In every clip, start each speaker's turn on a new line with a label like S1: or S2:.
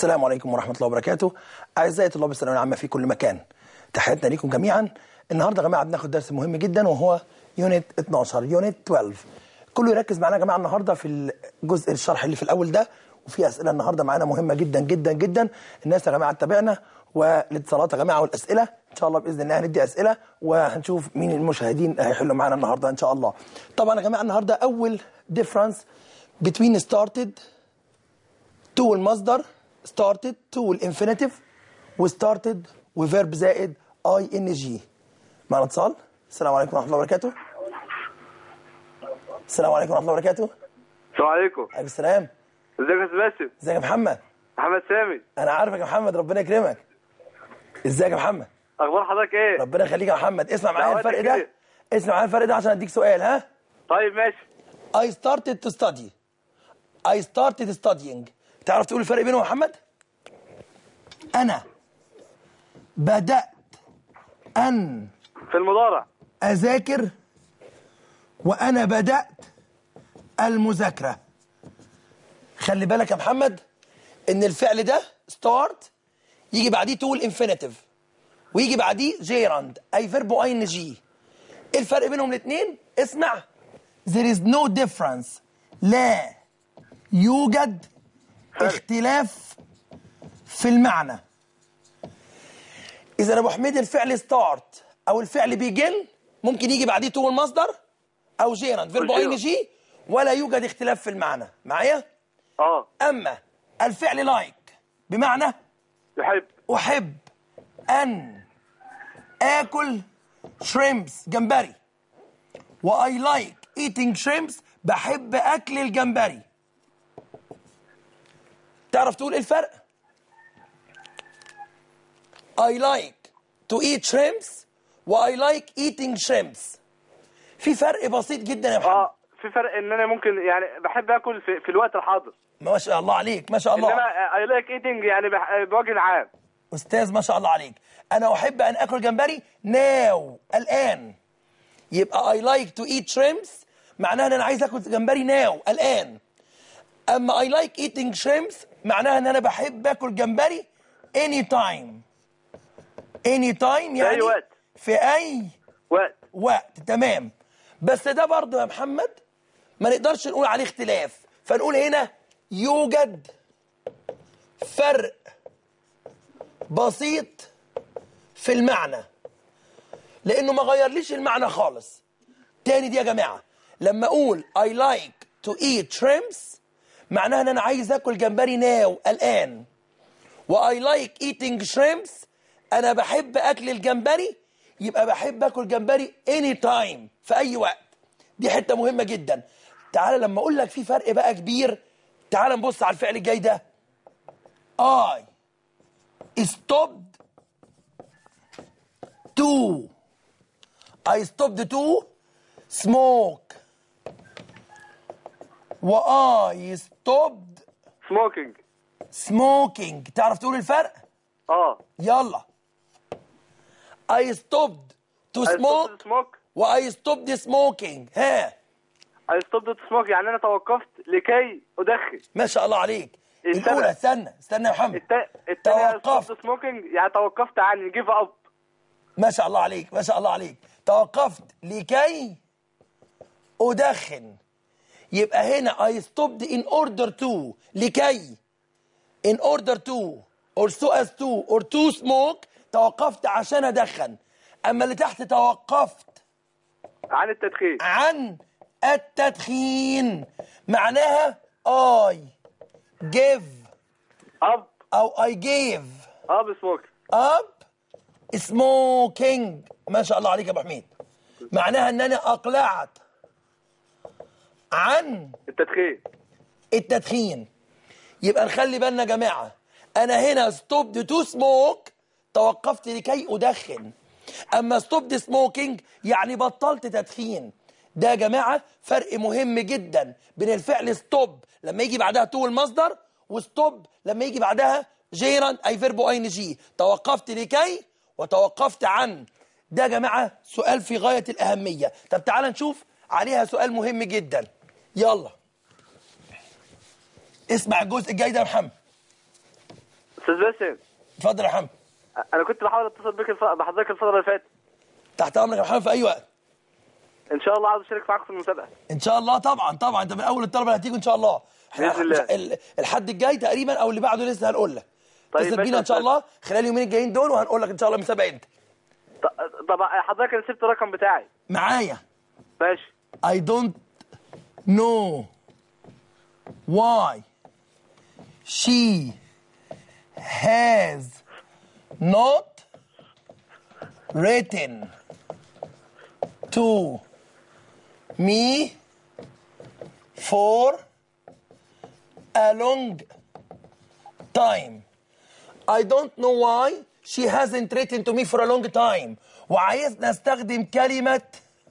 S1: السلام عليكم ورحمة الله وبركاته أعزائي طلاب الثانوية العامة في كل مكان تحياتنا ليكم جميعا النهاردة يا جماعة بناخد درس مهم جدا وهو يونت 12 يونت 12 كله يركز معانا يا جماعة النهاردة في الجزء الشرح اللي في الأول ده وفي أسئلة النهاردة معانا مهمة جدا جدا جدا الناس يا جماعة تتابعنا والاتصالات يا جماعة والأسئلة إن شاء الله بإذن الله هندي أسئلة وهنشوف مين المشاهدين هيحلوا معانا النهاردة إن شاء الله طبعا يا جماعة النهاردة أول difference between started to المصدر started to الانفينيتيف وستارتد وفيرب زائد اي ان جي معنا اتصال السلام عليكم ورحمه الله وبركاته السلام عليكم ورحمه الله وبركاته
S2: السلام عليكم
S1: عليكم السلام
S2: ازيك يا استاذ باسم
S1: ازيك يا محمد
S2: محمد سامي
S1: انا عارفك يا محمد ربنا يكرمك ازيك يا محمد
S2: اخبار حضرتك ايه
S1: ربنا يخليك يا محمد اسمع معايا
S2: دعواتك
S1: الفرق ده
S2: كده.
S1: اسمع معايا الفرق ده عشان اديك سؤال ها
S2: طيب ماشي
S1: I started to study I started studying تعرف تقول الفرق بينهم يا محمد انا بدأت أن
S2: في المضارع
S1: أذاكر وأنا بدأت المذاكرة خلي بالك يا محمد إن الفعل ده start يجي بعديه تقول infinitive ويجي بعديه جيراند أي فيرب أي إن جي إيه الفرق بينهم الاتنين؟ اسمع there is no difference لا يوجد اختلاف في المعنى إذا أبو حميد الفعل ستارت أو الفعل بيجن ممكن يجي بعديه تو المصدر أو جيران فيرب أي إن جي ولا يوجد اختلاف في المعنى معايا؟
S2: اه
S1: أما الفعل لايك بمعنى
S2: يحب
S1: أحب أن آكل شريمبس جمبري وأي لايك eating shrimps بحب أكل الجمبري تعرف تقول إيه الفرق؟ I like to eat shrimps و I like eating shrimps في فرق بسيط جدا يا محمد
S2: اه في فرق ان انا ممكن يعني بحب اكل في, في الوقت الحاضر
S1: ما شاء الله عليك ما شاء الله
S2: انما اي لايك ايتنج يعني بح- بوجه عام
S1: استاذ ما شاء الله عليك انا احب ان اكل جمبري ناو الان يبقى I like to eat shrimps معناها ان انا عايز اكل جمبري ناو الان اما I like eating shrimps معناها ان انا بحب اكل جمبري any time any time يعني
S2: وقت.
S1: في اي
S2: وقت
S1: وقت تمام بس ده برضه يا محمد ما نقدرش نقول عليه اختلاف فنقول هنا يوجد فرق بسيط في المعنى لانه ما غيرليش المعنى خالص تاني دي يا جماعه لما اقول I like to eat shrimps معناها ان انا عايز اكل جمبري ناو الان و I like eating shrimps انا بحب اكل الجمبري يبقى بحب اكل جمبري any time في اي وقت دي حته مهمه جدا تعالى لما اقول لك في فرق بقى كبير تعالى نبص على الفعل الجاي ده I stopped to I stopped to smoke و I stopped
S2: سموكينج
S1: smoking تعرف تقول الفرق؟
S2: اه
S1: يلا I stopped to smoke
S2: سموك
S1: و I stopped smoking ها
S2: اي ستوب سموك يعني انا توقفت لكي ادخن
S1: ما شاء الله عليك
S2: السبب.
S1: الأولى استنى استنى يا محمد
S2: التا... التانية
S1: توقفت.
S2: ستوب سموكينج يعني توقفت عن جيف اب
S1: ما شاء الله عليك ما شاء الله عليك توقفت لكي أدخن يبقى هنا I stopped in order to لكي in order to or so as to or to smoke توقفت عشان أدخن أما اللي تحت توقفت
S2: عن التدخين
S1: عن التدخين معناها I give
S2: اب
S1: أو I gave
S2: اب سموك
S1: up smoking ما شاء الله عليك يا ابو حميد معناها ان انا اقلعت عن
S2: التدخين
S1: التدخين يبقى نخلي بالنا يا جماعه انا هنا ستوبد تو سموك توقفت لكي ادخن اما ستوبد سموكينج يعني بطلت تدخين ده يا جماعه فرق مهم جدا بين الفعل ستوب لما يجي بعدها تو المصدر وستوب لما يجي بعدها جيران اي فيرب اي ان جي توقفت لكي وتوقفت عن ده يا جماعه سؤال في غايه الاهميه طب تعال نشوف عليها سؤال مهم جدا يلا اسمع الجزء الجاي ده يا محمد
S2: استاذ باسم
S1: اتفضل يا محمد
S2: انا كنت بحاول اتصل بك الف... بحضرتك الفتره اللي فاتت
S1: تحت امرك يا محمد في اي وقت
S2: ان شاء الله عاوز اشارك معاكم في المسابقه
S1: ان شاء الله طبعا طبعا انت من اول الطلبه اللي هتيجوا ان شاء الله احنا
S2: بإذن الله.
S1: ال- الحد الجاي تقريبا او اللي بعده لسه هنقول لك
S2: طيب
S1: اتصل
S2: ماشي
S1: بينا
S2: يا
S1: ان شاء
S2: أستاذ.
S1: الله خلال اليومين الجايين دول وهنقول لك ان شاء الله المسابقه امتى
S2: ط- طب حضرتك انا سبت الرقم بتاعي
S1: معايا
S2: ماشي
S1: I don't know why she has not written to me for a long time. I don't know why she hasn't written to me for a long time. وعايزنا استخدم كلمة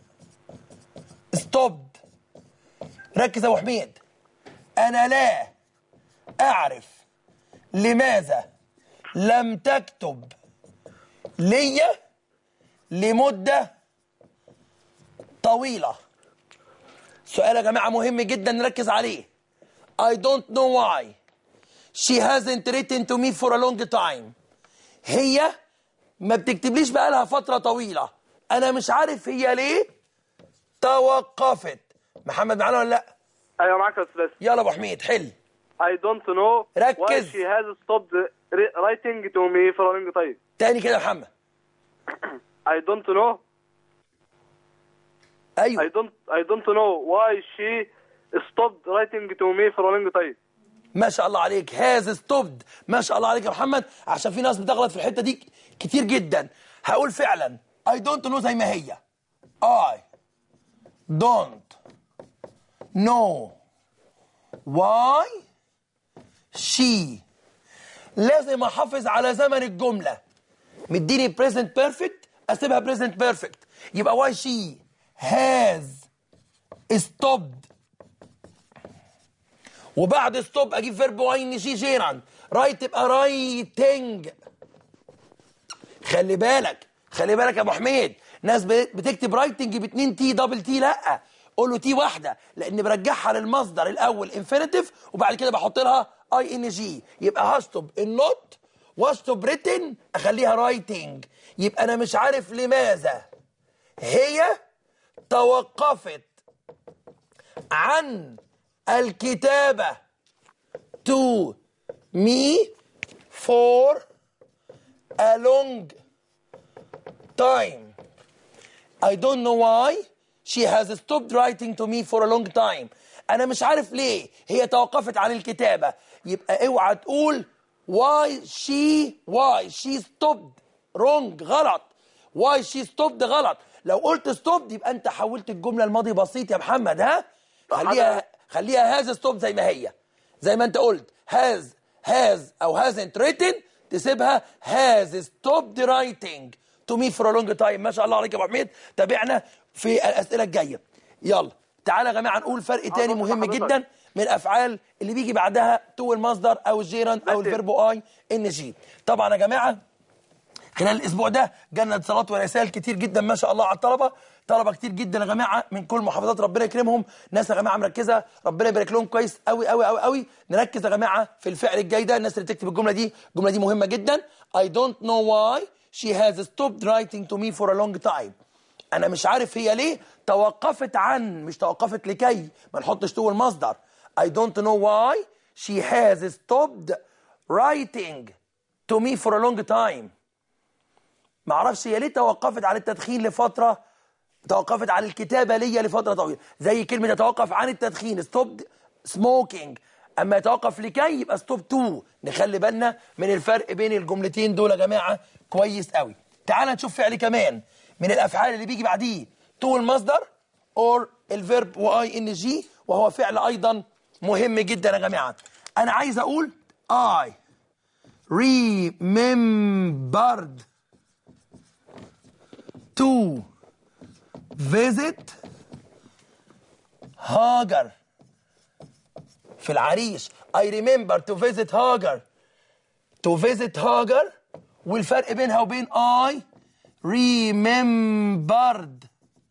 S1: stopped ركز يا ابو حميد انا لا اعرف لماذا لم تكتب لي لمده طويله سؤال يا جماعه مهم جدا نركز عليه I don't know why she hasn't written to me for a long time هي ما بتكتبليش بقالها فتره طويله انا مش عارف هي ليه توقفت محمد معانا ولا لا
S2: ايوه معاك يا استاذ باسم
S1: يلا ابو حميد حل
S2: I don't know why
S1: ركز.
S2: she has stopped ri- writing to me for a long time
S1: تاني كده يا محمد
S2: I don't know I
S1: ايوه
S2: don't I don't know why she stopped writing to me for a long time
S1: ما شاء الله عليك هاز ستوبد ما شاء الله عليك يا محمد عشان في ناس بتغلط في الحته دي كتير جدا هقول فعلا I don't know زي ما هي I don't know why she لازم احافظ على زمن الجمله مديني present perfect اسيبها present perfect يبقى why she has stopped وبعد ستوب اجيب فيرب واي ان جي جيران رايت تبقى رايتنج خلي بالك خلي بالك يا ابو حميد ناس بت- بتكتب رايتنج باتنين تي دبل تي لا قول له تي واحده لان برجعها للمصدر الاول انفينيتيف وبعد كده بحط لها اي ان جي يبقى هشطب النوت واشطب ريتن اخليها رايتنج يبقى انا مش عارف لماذا هي توقفت عن الكتابة to me for a long time. I don't know why she has stopped writing to me for a long time. أنا مش عارف ليه هي توقفت عن الكتابة يبقى اوعى تقول why she why she stopped wrong غلط why she stopped غلط لو قلت stopped يبقى أنت حولت الجملة الماضي بسيط يا محمد ها خليها خليها هاز ستوب زي ما هي زي ما انت قلت هاز هاز او هازنت written تسيبها هاز ستوبد رايتنج تو مي فور لونج تايم ما شاء الله عليك يا ابو حميد تابعنا في الاسئله الجايه يلا تعالى يا جماعه نقول فرق تاني
S2: بص
S1: مهم
S2: حضرتك.
S1: جدا من الافعال اللي بيجي بعدها تو المصدر او الجيران او
S2: بس.
S1: الفيرب اي ان جي طبعا يا جماعه خلال الاسبوع ده جالنا اتصالات ورسائل كتير جدا ما شاء الله على الطلبه طلبه كتير جدا يا جماعه من كل محافظات ربنا يكرمهم ناس يا جماعه مركزه ربنا يبارك لهم كويس قوي قوي قوي قوي نركز يا جماعه في الفعل الجاي ده الناس اللي تكتب الجمله دي الجمله دي مهمه جدا I don't know why she has stopped writing to me for a long time انا مش عارف هي ليه توقفت عن مش توقفت لكي ما نحطش تو المصدر I don't know why she has stopped writing to me for a long time ما اعرفش هي ليه توقفت عن التدخين لفتره توقفت عن الكتابه ليا لفتره طويله زي كلمه يتوقف عن التدخين ستوب سموكينج اما يتوقف لكي يبقى ستوب تو نخلي بالنا من الفرق بين الجملتين دول يا جماعه كويس قوي تعال نشوف فعل كمان من الافعال اللي بيجي بعديه تو المصدر اور الفيرب واي ان جي وهو فعل ايضا مهم جدا يا جماعه انا عايز اقول I remembered to visit هاجر في العريش I remember to visit هاجر to visit هاجر والفرق بينها وبين I remembered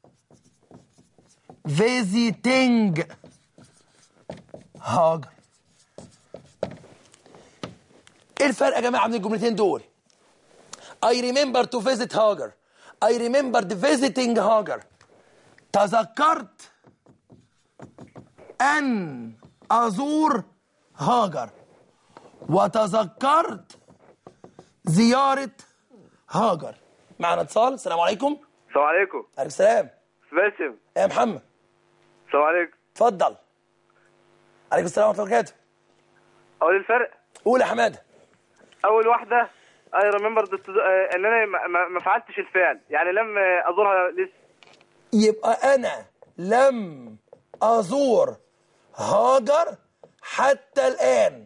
S1: visiting هاجر ايه الفرق يا جماعه بين الجملتين دول I remember to visit هاجر I remembered visiting هاجر تذكرت أن أزور هاجر وتذكرت زيارة هاجر معنا اتصال السلام عليكم
S2: السلام عليكم
S1: عليكم السلام
S2: باسم
S1: يا محمد
S2: السلام عليكم
S1: اتفضل عليكم السلام ورحمة الله وبركاته
S2: اول الفرق
S1: قول يا حمادة
S2: اول واحده اي ريمبر ان انا ما- ما ما فعلتش الفعل يعني لم ازورها لسه
S1: يبقى أنا لم أزور هاجر حتى الآن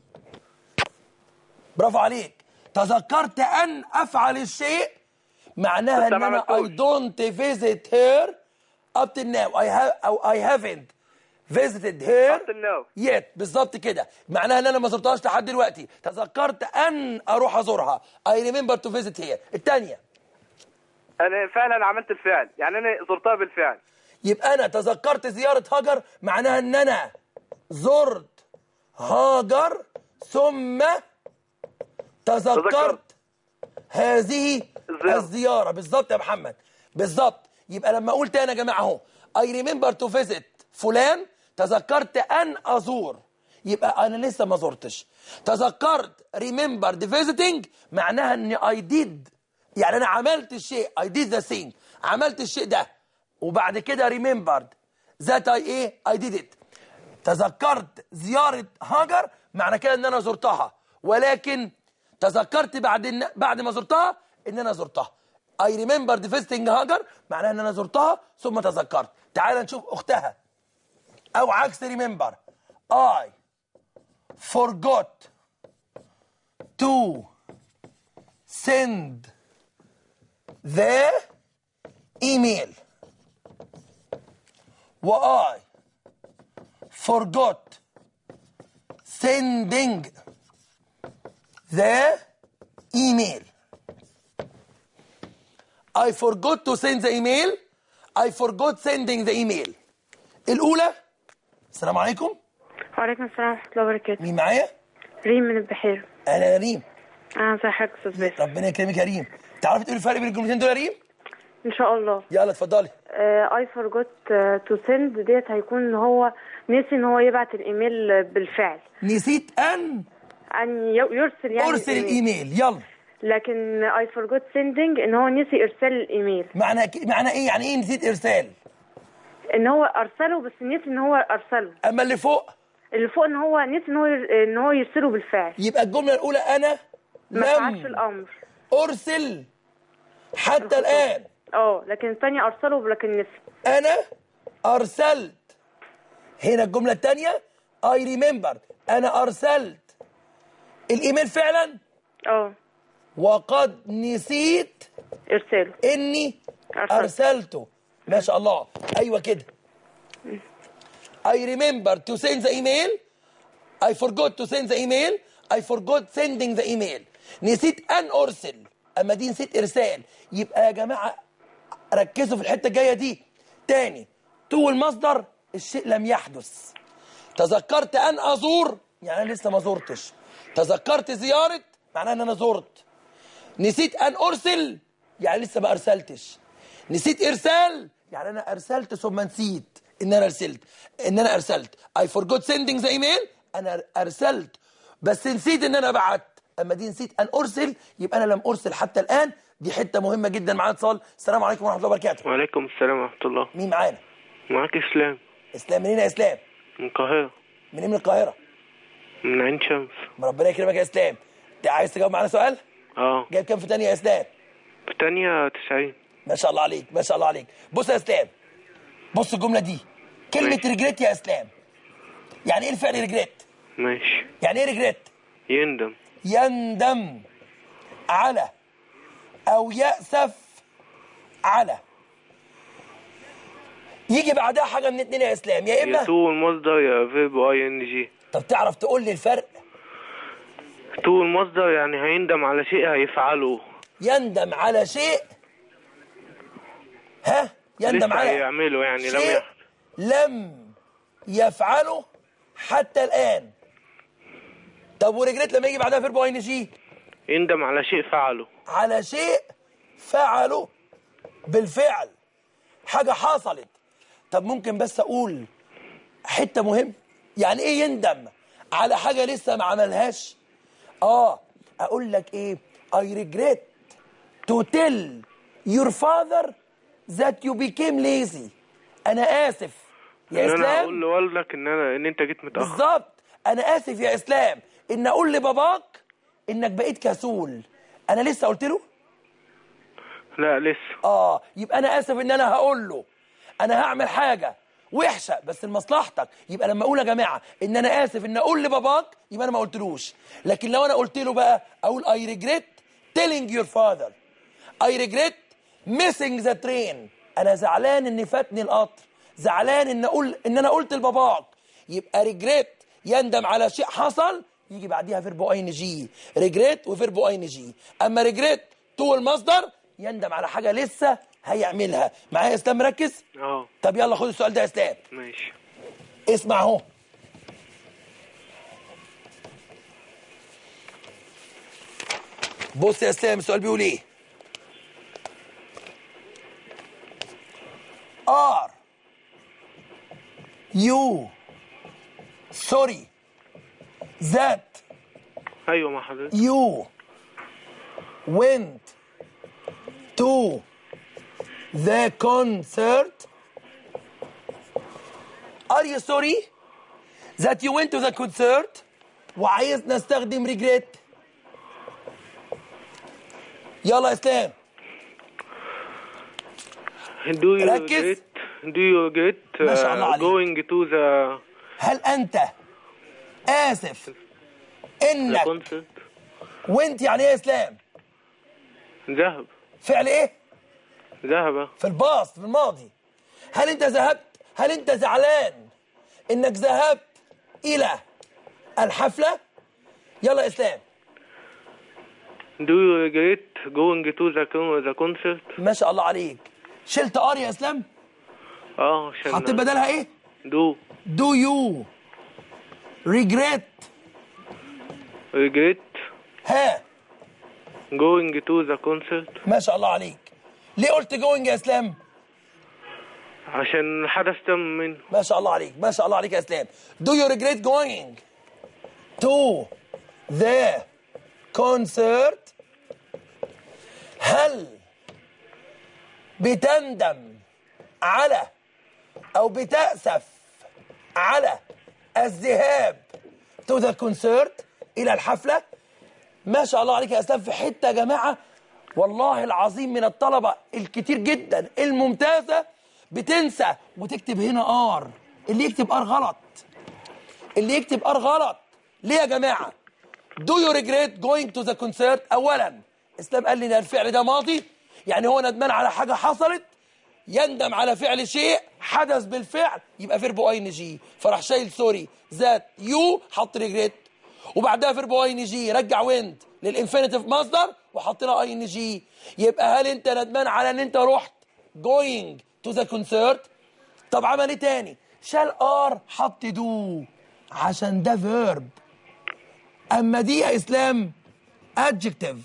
S1: برافو عليك تذكرت أن أفعل الشيء معناها
S2: بس
S1: إن
S2: ما
S1: أنا I
S2: عملتوش.
S1: don't visit her up till now I have أو I haven't visited her
S2: Up till now.
S1: yet بالظبط كده معناها ان انا ما زرتهاش لحد دلوقتي تذكرت ان اروح ازورها I remember to visit here الثانيه
S2: انا فعلا عملت الفعل يعني انا زرتها بالفعل
S1: يبقى انا تذكرت زياره هاجر معناها ان انا زرت هاجر ثم تذكرت
S2: تذكرت.
S1: هذه
S2: الزيارة.
S1: الزياره بالظبط يا محمد بالظبط يبقى لما اقول تاني يا جماعه اهو I remember to visit فلان تذكرت ان ازور يبقى انا لسه ما زرتش تذكرت remembered visiting معناها ان I did يعني انا عملت الشيء I did the thing عملت الشيء ده وبعد كده remembered that I ايه I did it تذكرت زيارة هاجر معنى كده ان انا زرتها ولكن تذكرت بعد إن بعد ما زرتها ان انا زرتها I remembered visiting هاجر معناها ان انا زرتها ثم تذكرت تعال نشوف اختها او عكس remember I forgot to send the email و I forgot sending the email. I forgot to send the email. I forgot sending the email. الأولى السلام عليكم
S3: وعليكم السلام ورحمة الله وبركاته
S1: مين معايا؟
S3: ريم من البحير
S1: أنا يا ريم
S3: أنا زي حضرتك أستاذ باسم
S1: ربنا يكرمك يا ريم تعرفي تقولي الفرق بين الجملتين دول يا ريم؟
S3: إن شاء الله
S1: يلا اتفضلي
S3: اي فورجوت تو سند ديت هيكون إن هو نسي إن هو يبعت الإيميل بالفعل
S1: نسيت أن
S3: أن ي- يرسل يعني
S1: أرسل
S3: الإيميل.
S1: الإيميل يلا
S3: لكن اي فورجوت سندنج إن هو نسي إرسال الإيميل
S1: معنى ك- معنى إيه؟ يعني إيه نسيت إرسال؟
S3: إن هو أرسله بس نسي إن هو أرسله
S1: أما اللي فوق
S3: اللي فوق إن هو نسي إن هو ير- إن هو يرسله بالفعل
S1: يبقى الجملة الأولى أنا
S3: ما فعلش
S1: لم
S3: الأمر
S1: أرسل حتى الآن
S3: اه لكن الثانية أرسله لكن نسي
S1: أنا أرسلت هنا الجملة الثانية I remember أنا أرسلت الإيميل فعلا
S3: اه
S1: وقد نسيت
S3: إرساله
S1: إني
S3: أرسلت.
S1: أرسلته ما شاء الله أيوة كده I remember to send the email I forgot to send the email I forgot sending the email نسيت أن أرسل أما دي نسيت إرسال يبقى يا جماعة ركزوا في الحتة الجاية دي تاني تو المصدر الشيء لم يحدث تذكرت أن أزور يعني أنا لسه ما زرتش تذكرت زيارة معناها أن أنا زرت نسيت أن أرسل يعني لسه ما أرسلتش نسيت إرسال يعني أنا أرسلت ثم نسيت إن أنا أرسلت إن أنا أرسلت I forgot sending the email أنا أرسلت بس نسيت إن أنا بعت أما دي نسيت أن أرسل يبقى أنا لم أرسل حتى الآن دي حتة مهمة جدا معانا اتصال السلام عليكم ورحمة الله وبركاته
S4: وعليكم السلام ورحمة الله
S1: مين معانا
S4: معاك إسلام
S1: إسلام منين يا إسلام
S4: من القاهرة
S1: منين من القاهرة
S4: من عين شمس
S1: ربنا يكرمك يا إسلام أنت عايز تجاوب معانا سؤال
S4: اه
S1: جايب كام في تانية يا إسلام
S4: في تانية تسعين
S1: ما شاء الله عليك ما شاء الله عليك بص يا اسلام بص الجمله دي كلمه
S4: ماشي.
S1: ريجريت يا اسلام يعني ايه الفعل ريجريت
S4: ماشي
S1: يعني ايه ريجريت
S4: يندم
S1: يندم على او يأسف على يجي بعدها حاجه من اتنين يا اسلام يا اما
S4: يتو المصدر يا فيرب اي ان جي
S1: طب تعرف تقول لي الفرق
S4: تو المصدر يعني هيندم على شيء هيفعله
S1: يندم على شيء ها يندم
S4: لسه
S1: على
S4: هيعمله يعني لم
S1: شيء
S4: يحدث
S1: لم يفعله حتى الآن طب وريجريت لما يجي بعدها فيرب اي ان جي
S4: يندم على شيء فعله
S1: على شيء فعله بالفعل حاجة حصلت طب ممكن بس أقول حتة مهم يعني إيه يندم على حاجة لسه ما عملهاش آه أقول لك إيه I regret to tell your father that you became lazy أنا آسف يا
S4: ان انا
S1: إسلام
S4: اقول لوالدك ان انا ان انت جيت متاخر
S1: بالظبط انا اسف يا اسلام ان اقول لباباك انك بقيت كسول انا لسه قلت له
S4: لا لسه
S1: اه يبقى انا اسف ان انا هقول له انا هعمل حاجه وحشه بس لمصلحتك يبقى لما اقول يا جماعه ان انا اسف ان اقول لباباك يبقى انا ما قلتلوش لكن لو انا قلت له بقى اقول I regret telling your father I regret missing the train انا زعلان ان فاتني القطر زعلان ان اقول ان انا قلت لباباك يبقى ريجريت يندم على شيء حصل يجي بعديها فيربو اي ان جي ريجريت وفيربو اي ان جي اما ريجريت تو المصدر يندم على حاجه لسه هيعملها معايا يا اسلام مركز
S4: اه
S1: طب يلا خد السؤال ده يا اسلام
S4: ماشي
S1: اسمع اهو بص يا اسلام السؤال بيقول ايه ار يو سوري ذات
S4: ايوه مع حضرتك
S1: you went to the concert are you sorry that you went to the concert وعايز نستخدم regret يلا يا اسلام
S4: do you
S1: ركز.
S4: get do you get
S1: ما شاء الله
S4: uh,
S1: عليك.
S4: going to the
S1: هل انت اسف
S4: the
S1: انك
S4: concert
S1: وانت يعني ايه يا اسلام
S4: ذهب
S1: فعل ايه
S4: ذهب
S1: في الباص في الماضي هل انت ذهبت هل انت زعلان انك ذهبت الى الحفله يلا يا اسلام
S4: do you regret going to the con- the concert
S1: ما شاء الله عليك شلت ار يا اسلام
S4: اه عشان
S1: حطيت بدلها ايه
S4: do
S1: do you regret
S4: regret
S1: ها
S4: going to the concert
S1: ما شاء الله عليك ليه قلت جوينج يا اسلام
S4: عشان الحدث تم منه
S1: ما شاء الله عليك ما شاء الله عليك يا اسلام do you regret going to the concert هل بتندم على او بتأسف على الذهاب to the concert الى الحفلة ما شاء الله عليك يا اسلام في حتة يا جماعة والله العظيم من الطلبة الكتير جدا الممتازة بتنسى وتكتب هنا ار اللي يكتب ار غلط اللي يكتب ار غلط ليه يا جماعة do you regret going to the concert اولا اسلام قال لي ان الفعل ده ماضي يعني هو ندمان على حاجة حصلت يندم على فعل شيء حدث بالفعل يبقى فيربو اي ان جي فراح شايل سوري ذات يو حط ريجريت وبعدها فيربو اي ان جي رجع ويند للانفينيتيف مصدر وحط لها اي ان جي يبقى هل انت ندمان على ان انت رحت going to the concert طب عمل ايه تاني شال ار حط دو عشان ده فيرب اما دي يا اسلام adjective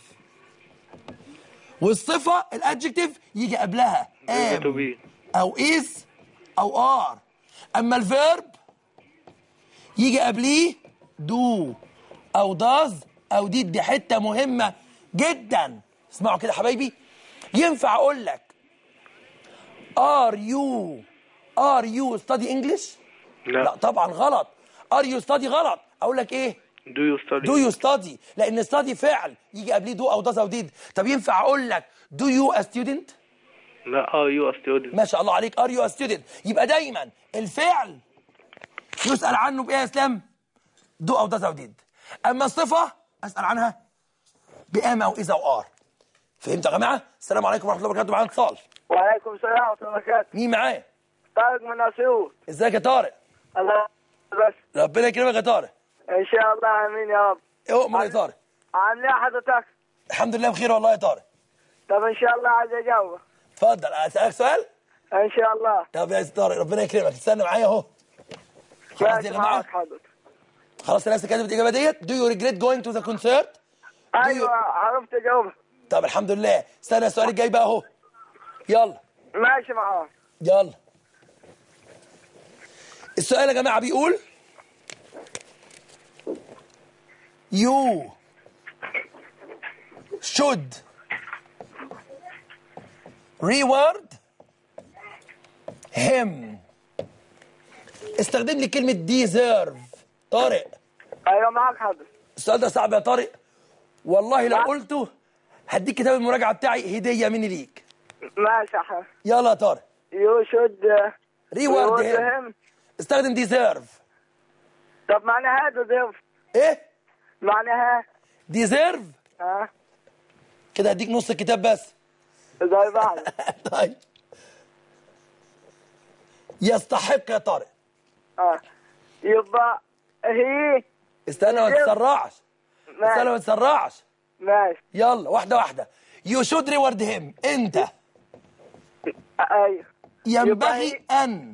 S1: والصفه الادجكتيف يجي قبلها
S4: to
S1: am
S4: be.
S1: او is او are اما الفيرب يجي قبليه do او does او did دي حته مهمه جدا اسمعوا كده يا حبايبي ينفع اقول لك are you are you study English
S4: لا,
S1: لا طبعا غلط are you study غلط اقول لك ايه
S4: do you study
S1: do you study لان study فعل يجي قبليه do او does او did طب ينفع اقول لك do you a student
S4: لا are you a student
S1: ما شاء الله عليك are you a student يبقى دايما الفعل يسأل عنه بإيه يا إسلام do أو does أو did أما الصفة أسأل عنها بأم أو إذا أو are فهمت يا جماعة السلام عليكم ورحمة الله وبركاته معانا اتصال
S2: وعليكم السلام ورحمة الله وبركاته
S1: مين معايا
S2: طارق من اسيوط
S1: ازيك يا طارق
S2: الله بس
S1: ربنا يكرمك يا طارق
S2: ان شاء الله امين يا رب
S1: اؤمر يا طارق
S2: عامل ايه حضرتك؟
S1: الحمد لله بخير والله يا طارق
S2: طب ان شاء الله عايز اجاوب
S1: اتفضل اسالك سؤال
S2: ان شاء الله
S1: طب يا طارق ربنا يكرمك استنى معايا اهو خلاص يا
S2: ماشي
S1: جماعه
S2: معاك حضرتك
S1: خلاص الناس كتبت الاجابه ديت do you regret going to the concert
S5: ايوه عرفت اجاوبها
S1: طب الحمد لله استنى السؤال الجاي بقى اهو يلا
S5: ماشي معاه
S1: يلا السؤال يا جماعه بيقول you should reward him استخدم لي كلمة deserve طارق
S5: ايوه معاك حاضر
S1: السؤال ده صعب يا طارق والله لو قلته هديك كتاب المراجعة بتاعي هدية مني ليك
S5: ماشي يا حبيبي
S1: يلا يا طارق
S5: يو شود
S1: reward him استخدم deserve
S5: طب معناها ديزيرف
S1: ايه
S5: معناها
S1: deserve
S5: ها
S1: كده هديك نص الكتاب بس
S5: زي بعض
S1: طيب يستحق يا طارق
S5: اه يبقى هي
S1: استنى ما تسرعش استنى ما
S5: ماشي
S1: تسرعش
S5: ماشي
S1: يلا واحدة واحدة يو شود ريورد هيم انت
S5: ايوه
S1: ينبغي ان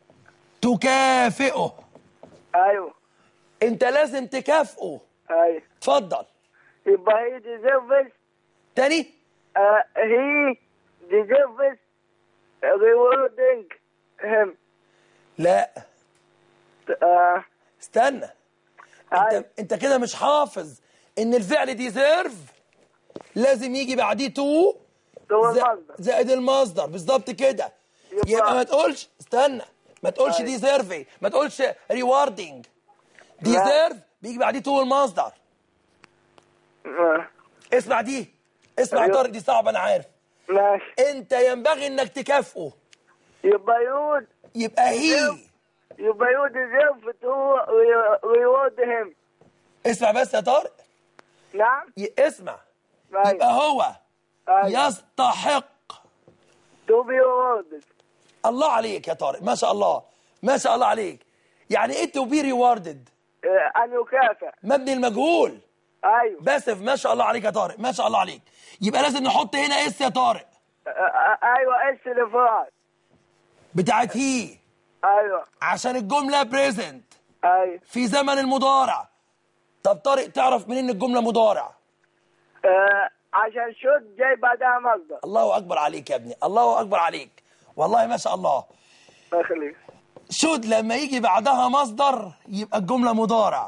S1: تكافئه
S5: ايوه
S1: انت لازم تكافئه
S5: ايوه
S1: اتفضل
S5: يبقى هي deserves
S1: تاني
S5: uh, he deserves rewarding him
S1: لا
S5: uh,
S1: استنى انت
S5: أيوة.
S1: انت كده مش حافظ ان الفعل ديزيرف لازم يجي بعديه تو
S5: هو
S1: ز-
S5: المصدر
S1: زائد المصدر بالظبط كده
S5: يبقى-
S1: يبقى ما تقولش استنى ما تقولش
S5: أيوة.
S1: ديزيرف ما تقولش ريواردنج ديزيرف بيجي بعديه تو المصدر
S5: آه،
S1: اسمع دي اسمع يا
S5: أيوة.
S1: طارق دي صعبه انا عارف
S5: ماشي
S1: انت ينبغي انك تكافئه
S5: يبقى يود
S1: يبقى هي
S5: يبقى you deserve to re- reward him
S1: اسمع بس يا طارق
S5: نعم
S1: ي- اسمع يبقى
S5: أيوة.
S1: هو
S5: أيوة.
S1: يستحق
S5: to be rewarded
S1: الله عليك يا طارق ما شاء الله ما شاء الله عليك يعني ايه تو بي ريواردد
S5: آه، أن يكافئ
S1: مبني المجهول
S5: أيوه
S1: باسف ما شاء الله عليك يا طارق ما شاء الله عليك يبقى لازم نحط هنا اس يا طارق
S5: آه، آه، أيوه اس الإفراد
S1: بتاعت هي
S5: أيوه
S1: عشان الجمله بريزنت
S5: أيوه
S1: في زمن المضارع طب طارق تعرف منين الجمله مضارع
S5: آه، عشان شد جاي بعدها مصدر
S1: الله اكبر عليك يا ابني الله اكبر عليك والله ما شاء الله
S5: الله يخليك
S1: شود لما يجي بعدها مصدر يبقى الجملة مضارع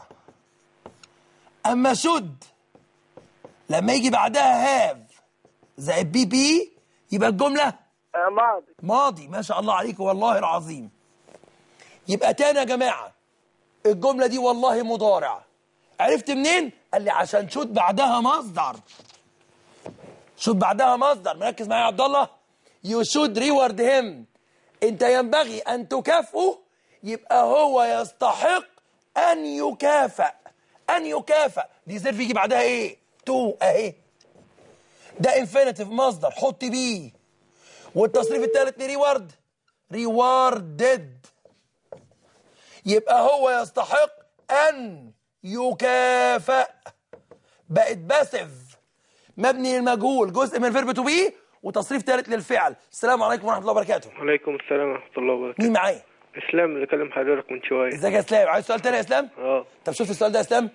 S1: أما شود لما يجي بعدها هاف زائد بي بي يبقى الجملة
S5: آه، ماضي
S1: ماضي ما شاء الله عليك والله العظيم يبقى تاني يا جماعة الجملة دي والله مضارع عرفت منين؟ قال لي عشان شود بعدها مصدر شود بعدها مصدر مركز معايا يا عبد الله يو شود ريورد هيم انت ينبغي ان تكافئه يبقى هو يستحق ان يكافئ ان يكافئ دي زيرف يجي بعدها ايه تو اهي ده انفينيتيف مصدر حط بيه والتصريف الثالث لريورد ريواردد يبقى هو يستحق ان يكافئ بقت باسف مبني للمجهول جزء من فيرب تو بي وتصريف ثالث للفعل السلام عليكم ورحمه الله وبركاته
S4: وعليكم السلام ورحمة الله وبركاته
S1: مين معايا
S4: اسلام اللي كلم حضرتك من شوية
S1: ازيك يا اسلام عايز سؤال تاني يا اسلام
S4: اه
S1: طب شفت السؤال ده يا اسلام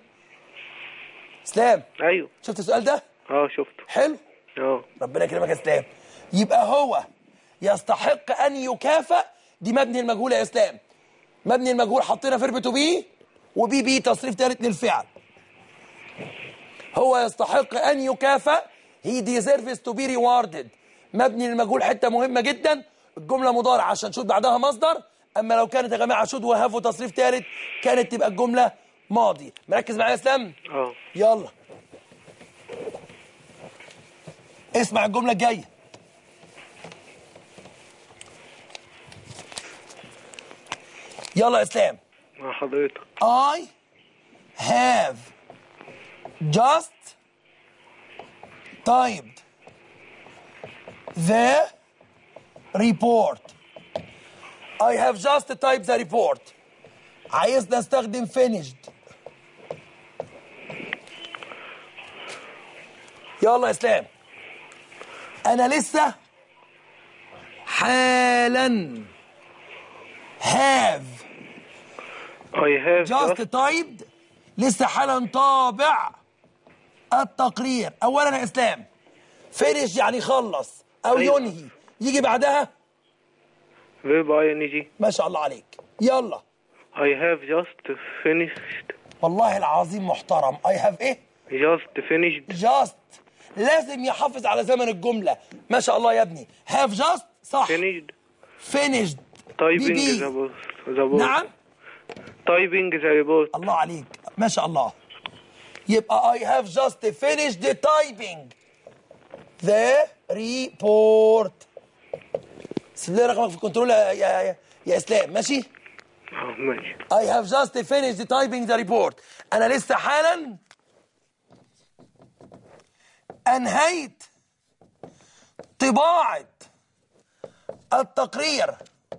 S1: اسلام
S4: ايوه
S1: شفت السؤال ده
S4: اه شفته
S1: حلو
S4: اه
S1: ربنا يكرمك يا اسلام يبقى هو يستحق ان يكافئ دي مبني المجهول يا اسلام مبني المجهول حطينا فيرب تو بي وبي بي تصريف ثالث للفعل هو يستحق ان يكافئ he deserves to be rewarded مبني للمجهول حته مهمه جدا الجمله مضارع عشان شود بعدها مصدر اما لو كانت يا جماعه شود وهاف وتصريف ثالث كانت تبقى الجمله ماضي مركز معايا يا اسلام
S4: اه
S1: يلا اسمع الجملة الجاية يلا يا اسلام
S4: مع حضرتك
S1: I have just typed the report I have just typed the report عايزنا استخدم finished يلا يا اسلام انا لسه حالا have
S4: I have
S1: just
S4: just
S1: typed لسه حالا طابع التقرير اولا يا اسلام فينش يعني خلص او
S4: أيوة.
S1: ينهي يجي بعدها
S4: فيرب اي ان جي
S1: ما شاء الله عليك يلا
S4: I have just finished
S1: والله العظيم محترم اي هاف ايه
S4: just finished
S1: جاست لازم يحافظ على زمن الجمله ما شاء الله يا ابني هاف جاست صح
S4: finished
S1: فينيشد
S4: typing
S1: بي.
S4: the report the report
S1: نعم
S4: typing the report
S1: الله عليك ما شاء الله يبقى I have just finished the typing the report سيب لي رقمك في الكنترول يا, يا, يا اسلام ماشي
S4: اه ماشي
S1: I have just finished typing the report أنا لسه حالا أنهيت طباعة التقرير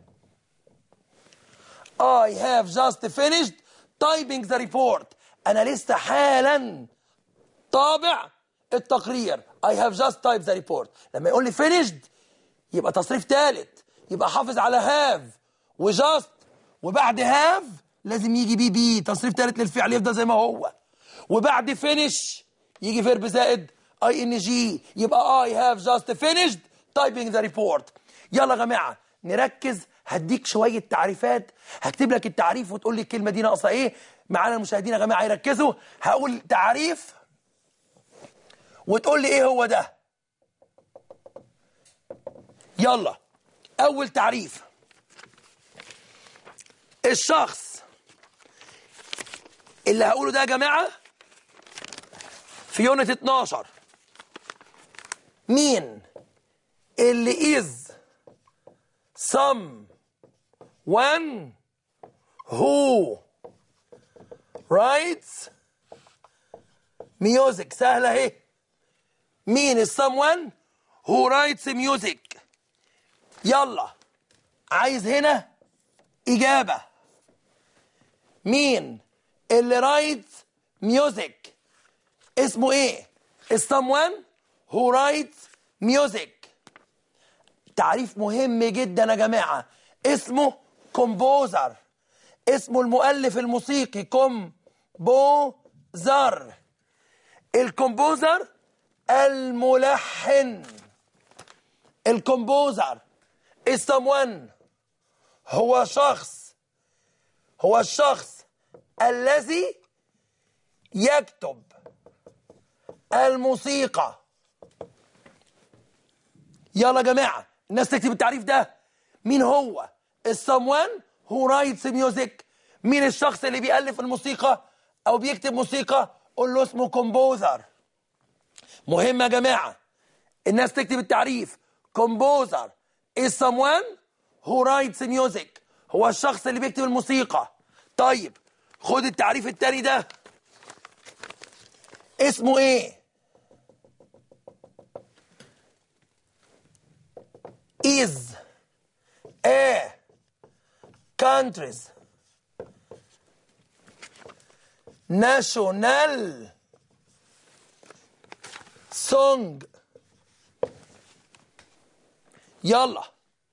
S1: I have just finished typing the report أنا لسه حالا طابع التقرير I have just typed the report لما يقول لي finished يبقى تصريف ثالث يبقى حافظ على have وجاست وبعد have لازم يجي بي بي تصريف ثالث للفعل يفضل زي ما هو وبعد finish يجي فيرب زائد اي ان جي يبقى I have just finished typing the report يلا يا جماعه نركز هديك شويه تعريفات هكتب لك التعريف وتقول لي الكلمه دي ناقصه ايه معانا المشاهدين يا جماعه يركزوا هقول تعريف وتقول لي ايه هو ده يلا اول تعريف الشخص اللي هقوله ده يا جماعه في يونت 12 مين اللي is some one who writes music سهلة اهي مين is someone who writes music يلا عايز هنا إجابة مين اللي writes music اسمه ايه is someone who writes music تعريف مهم جدا يا جماعة اسمه كومبوزر اسمه المؤلف الموسيقي كومبوزر الكومبوزر الملحن الكومبوزر is someone هو شخص هو الشخص الذي يكتب الموسيقى يلا يا جماعة الناس تكتب التعريف ده مين هو someone who writes music مين الشخص اللي بيألف الموسيقى أو بيكتب موسيقى قول له اسمه كومبوزر مهم يا جماعة الناس تكتب التعريف كومبوزر is someone who writes music هو الشخص اللي بيكتب الموسيقى طيب خد التعريف التاني ده اسمه ايه is a country's national song يلا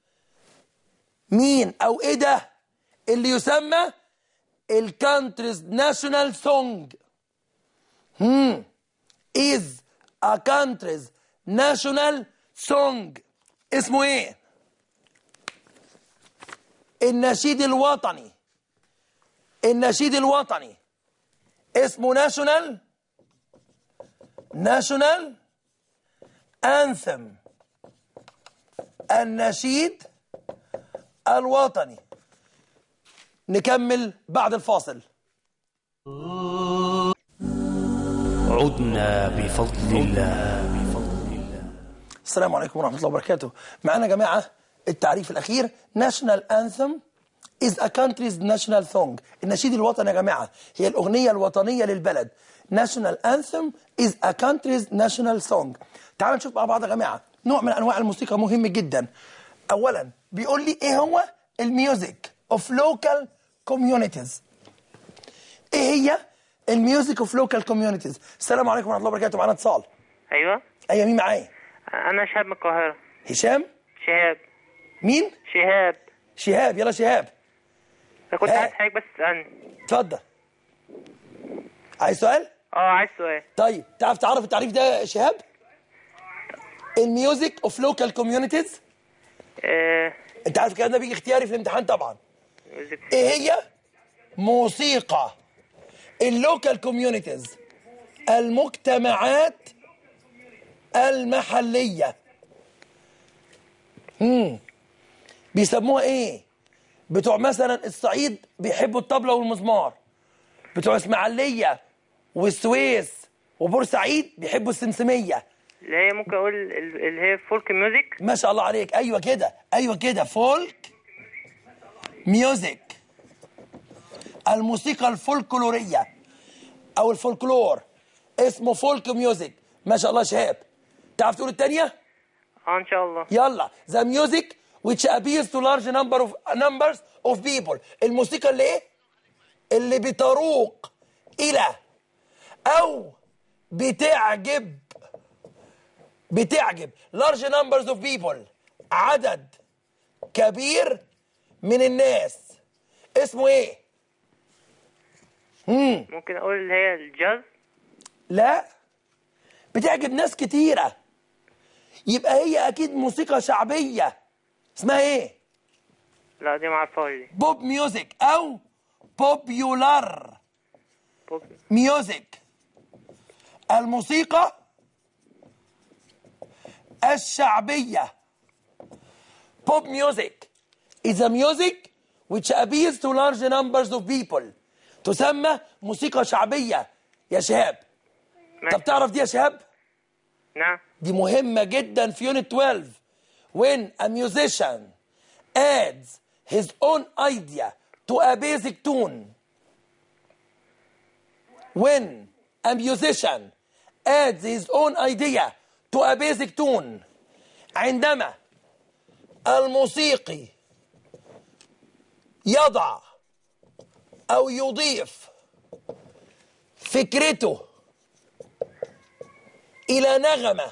S1: مين او ايه ده اللي يسمى الكانتريز ناشونال سونج هم is a country's national song اسمه ايه النشيد الوطني النشيد الوطني اسمه ناشونال ناشونال انثم النشيد الوطني نكمل بعد الفاصل
S6: عدنا بفضل الله بفضل الله
S1: السلام عليكم ورحمة الله وبركاته معانا يا جماعة التعريف الأخير National Anthem is a country's national song النشيد الوطني يا جماعة هي الأغنية الوطنية للبلد National Anthem is a country's national song تعالوا نشوف مع بعض يا جماعة نوع من أنواع الموسيقى مهم جدا أولا بيقول لي إيه هو الميوزك of local communities إيه هي الميوزك of local communities السلام عليكم ورحمة الله وبركاته معانا اتصال
S4: ايوه
S1: أيوة مين معايا
S4: انا شهاب من القاهره
S1: هشام
S4: شهاب
S1: مين
S4: شهاب
S1: شهاب يلا شهاب
S4: انا كنت
S1: ها.
S4: عايز حضرتك بس تسالني
S1: اتفضل عايز سؤال
S4: اه عايز سؤال
S1: طيب تعرف تعرف التعريف ده يا شهاب الميوزك اوف لوكال كوميونيتيز
S4: آه
S1: انت عارف الكلام ده بيجي اختياري في الامتحان طبعا
S4: ميوزك
S1: ايه هي موسيقى اللوكال كوميونيتيز المجتمعات المحليه امم بيسموها ايه بتوع مثلا الصعيد بيحبوا الطبله والمزمار بتوع اسماعيليه والسويس وبورسعيد بيحبوا السمسميه
S4: اللي هي ممكن اقول ال- اللي هي فولك ميوزك
S1: ما شاء الله عليك ايوه كده ايوه كده فولك ميوزك الموسيقى الفولكلوريه او الفولكلور اسمه فولك ميوزك ما شاء الله شهاب تعرف تقول الثانيه
S4: اه ان شاء الله
S1: يلا the music which appeals to large number of numbers of people الموسيقى اللي ايه اللي بتروق الى او بتعجب بتعجب large numbers of people عدد كبير من الناس اسمه ايه مم.
S4: ممكن اقول اللي هي الجاز
S1: لا بتعجب ناس كتيرة يبقى هي أكيد موسيقى شعبية اسمها إيه؟
S4: لا دي ما اعرفهاش دي
S1: بوب ميوزك أو بوبيولار
S4: بوب
S1: ميوزك الموسيقى الشعبية بوب ميوزك is a music which appeals to large numbers of people تسمى موسيقى شعبية يا شهاب طب تعرف دي يا شهاب؟
S4: نعم
S1: دي مهمة جدا في يونت 12 when a musician adds his own idea to a basic tune when a musician adds his own idea to a basic tune عندما الموسيقي يضع أو يضيف فكرته إلى نغمة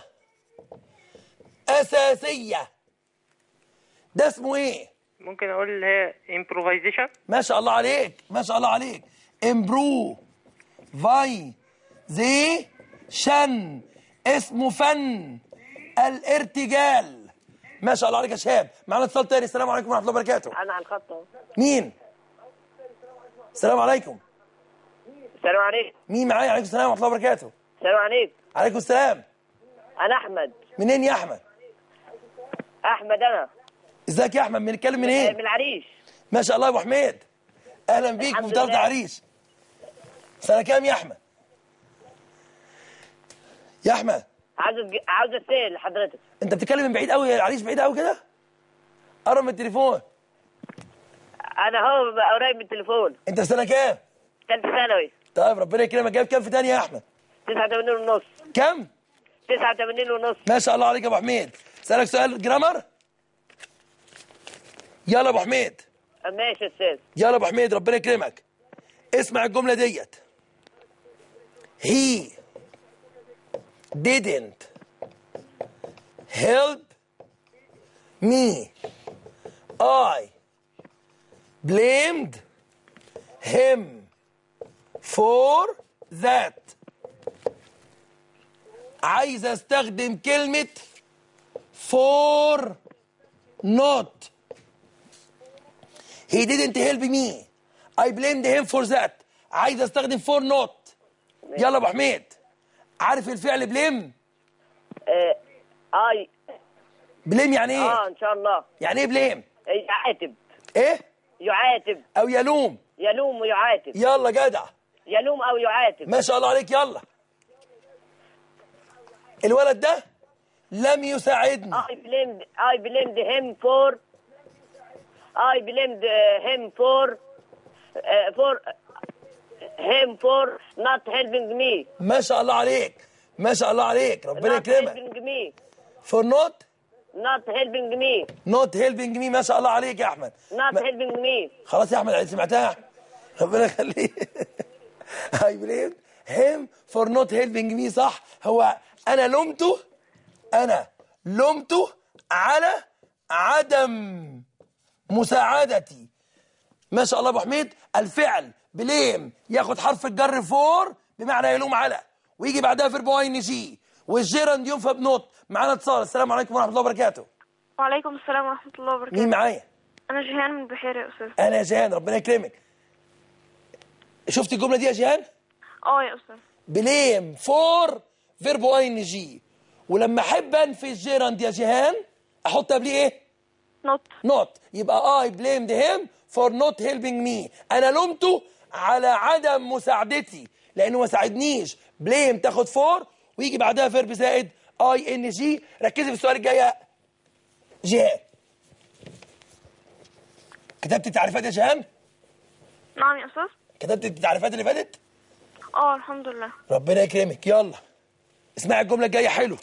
S1: أساسية ده اسمه إيه؟
S4: ممكن اقول اللي هي improvisation
S1: ما شاء الله عليك ما شاء الله عليك امبرو فاي زي شن اسمه فن الارتجال ما شاء الله عليك يا شهاب معانا اتصال تاني السلام عليكم ورحمه الله وبركاته
S5: انا على الخط اهو
S1: مين السلام عليكم
S5: السلام عليكم
S1: مين معايا عليكم السلام ورحمه الله وبركاته
S5: السلام عليكم
S1: عليكم السلام
S5: انا احمد
S1: منين يا احمد
S5: احمد انا
S1: ازيك يا احمد بنتكلم
S5: من
S1: منين
S5: العريش
S1: ما شاء الله يا ابو حميد اهلا بيك
S5: الحمد
S1: في منطقه
S5: لله.
S1: عريش سنه كام يا احمد يا احمد
S5: عاوز أتج- عاوز اسال لحضرتك
S1: انت بتتكلم من بعيد قوي العريش بعيد قوي كده قرب من التليفون
S5: انا هو بقى قريب من التليفون
S1: انت في سنه كام
S5: ثالثه ثانوي
S1: طيب ربنا يكرمك جايب كام في تانية يا احمد
S5: 89 ونص
S1: كام
S5: 89 ونص
S1: ما شاء الله عليك يا ابو حميد اسالك سؤال جرامر يلا يا ابو حميد
S5: ماشي يا استاذ
S1: يلا يا ابو حميد ربنا يكرمك اسمع الجمله ديت he didn't help me I blamed him for that عايز استخدم كلمة for not He didn't help me. I blamed him for that. عايز استخدم for not. يلا يا ابو حميد. عارف الفعل بليم؟
S5: آه، اي
S1: بليم يعني ايه؟
S5: اه ان شاء الله
S1: يعني ايه بليم؟
S5: يعاتب
S1: ايه؟
S5: يعاتب
S1: او يلوم.
S5: يلوم ويعاتب
S1: يلا جدع.
S5: يلوم او يعاتب
S1: ما شاء الله عليك يلا. الولد ده لم يساعدني.
S5: I blamed I blamed him for I blamed uh, him for uh, for him for not helping me
S1: ما شاء الله عليك. ما شاء الله عليك ربنا
S5: not
S1: يكرمك.
S5: helping me
S1: for not
S5: not helping me
S1: not helping me ما شاء الله عليك يا احمد.
S5: not
S1: ما-
S5: helping me
S1: خلاص يا احمد سمعتها يا أحمد. ربنا يخليك I blamed him for not helping me صح هو انا لومته انا لومته على عدم مساعدتي ما شاء الله يا ابو حميد الفعل بليم ياخد حرف الجر فور بمعنى يلوم على ويجي بعدها فيرب اي ان جي والجيراند ينفى بنوت معانا اتصال السلام عليكم ورحمه الله وبركاته
S7: وعليكم السلام ورحمة الله وبركاته
S1: مين معايا
S7: أنا جيهان من بحيرة يا أستاذ
S1: انا يا جيهان ربنا يكرمك شفت الجمله دي يا جيهان
S7: أه يا أستاذ
S1: بليم فور فيرب اي ان جي ولما احب انفي الجيراند يا جيهان احط قبليه ايه
S7: نوت
S1: نوت يبقى اي بليمد هيم فور نوت هيلبينج مي انا لومته على عدم مساعدتي لانه ما ساعدنيش بليم تاخد فور ويجي بعدها فيرب زائد اي ان جي ركزي في السؤال الجاي يا جيهان كتبت التعريفات يا جيهان
S7: نعم يا أستاذ
S1: كتبت التعريفات اللي فاتت
S7: أه الحمد لله
S1: ربنا يكرمك يلا اسمعي الجملة الجاية حلو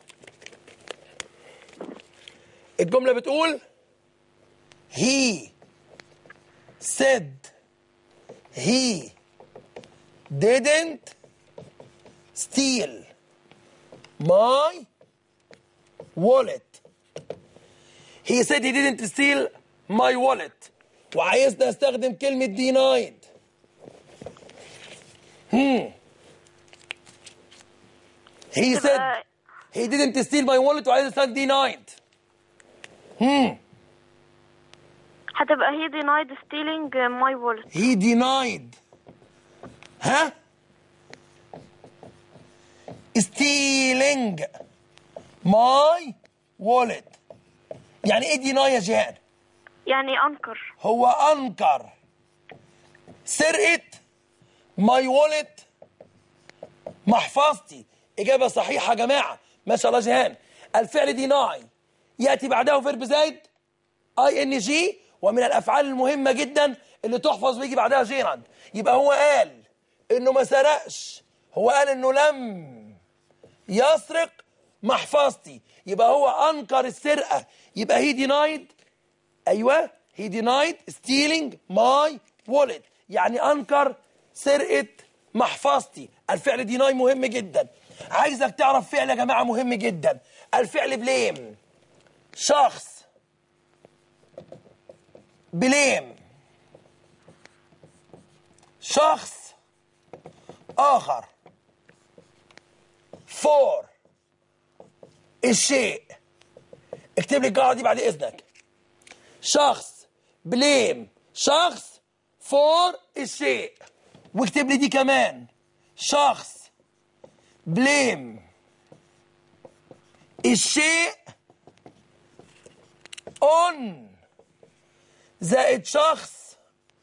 S1: الجملة بتقول he said he didn't steal my wallet he said he didn't steal my wallet وعايزني استخدم كلمة denied he said
S7: تبقى
S1: he didn't steal my wallet وعايز استخدم denied
S7: هتبقى he denied stealing my wallet
S1: he denied ها stealing my wallet يعني ايه deny يا جهاد
S7: يعني أنكر
S1: هو انكر سرقه ماي وولت محفظتي اجابه صحيحه يا جماعه ما شاء الله جهان الفعل ديناي ياتي بعده فيرب زائد اي ان جي ومن الافعال المهمه جدا اللي تحفظ ويجي بعدها جيراند يبقى هو قال انه ما سرقش هو قال انه لم يسرق محفظتي يبقى هو انكر السرقه يبقى هي دينايد ايوه هي دينايد ستيلينج ماي وولت يعني انكر سرقه محفظتي الفعل ديناي مهم جدا عايزك تعرف فعل يا جماعه مهم جدا الفعل بليم شخص بليم شخص اخر فور الشيء اكتب لي الجمله دي بعد اذنك شخص بليم شخص فور الشيء واكتب لي دي كمان شخص بليم الشيء اون زائد شخص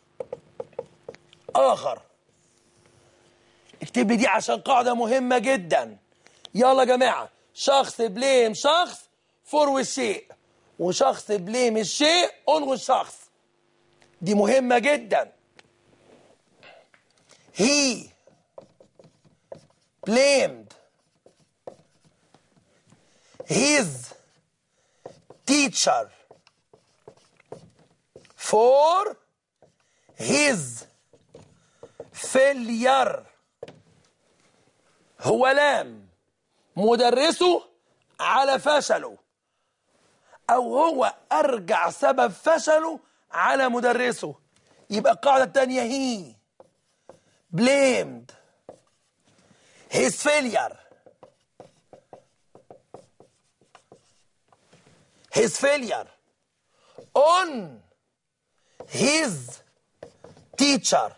S1: اخر اكتب لي دي عشان قاعده مهمه جدا يلا يا جماعه شخص بليم شخص فور والشيء وشخص بليم الشيء اون والشخص دي مهمه جدا he blamed his teacher for his failure هو لام مدرسه على فشله او هو ارجع سبب فشله على مدرسه يبقى القاعده الثانيه هي blamed his failure his failure on his teacher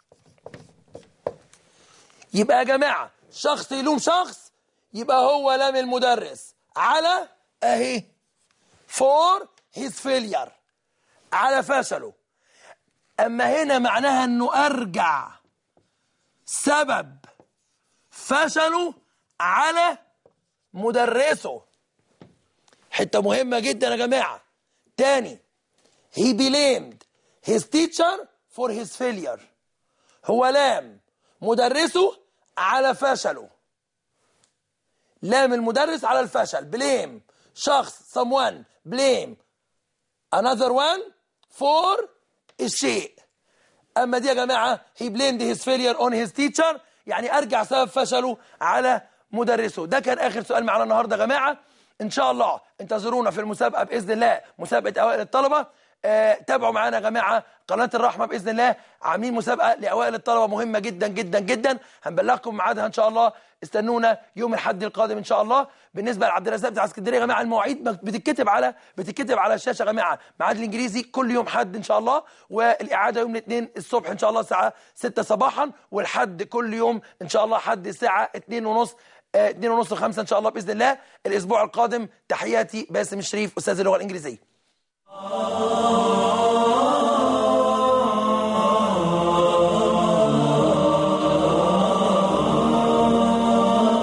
S1: يبقى يا جماعة شخص يلوم شخص يبقى هو لام المدرس على اهي for his failure على فشله اما هنا معناها انه ارجع سبب فشله على مدرسه حته مهمه جدا يا جماعه تاني he blamed his teacher for his failure هو لام مدرسه على فشله لام المدرس على الفشل blame شخص someone blame another one for الشيء اما دي يا جماعه he blamed his failure on his teacher يعني ارجع سبب فشله على مدرسه ده كان اخر سؤال معانا النهارده يا جماعه ان شاء الله انتظرونا في المسابقه باذن الله مسابقه اوائل الطلبه آه تابعوا معانا يا جماعه قناه الرحمه باذن الله عاملين مسابقه لاوائل الطلبه مهمه جدا جدا جدا هنبلغكم ميعادها ان شاء الله استنونا يوم الاحد القادم ان شاء الله بالنسبه لعبد الرزاق بتاع اسكندريه يا جماعه المواعيد بتتكتب على بتتكتب على الشاشه يا جماعه ميعاد الانجليزي كل يوم حد ان شاء الله والاعاده يوم الاثنين الصبح ان شاء الله الساعه 6 صباحا والحد كل يوم ان شاء الله حد الساعه 2 ونص 2 ونص 5 ان شاء الله باذن الله الاسبوع القادم تحياتي باسم الشريف استاذ اللغه الانجليزيه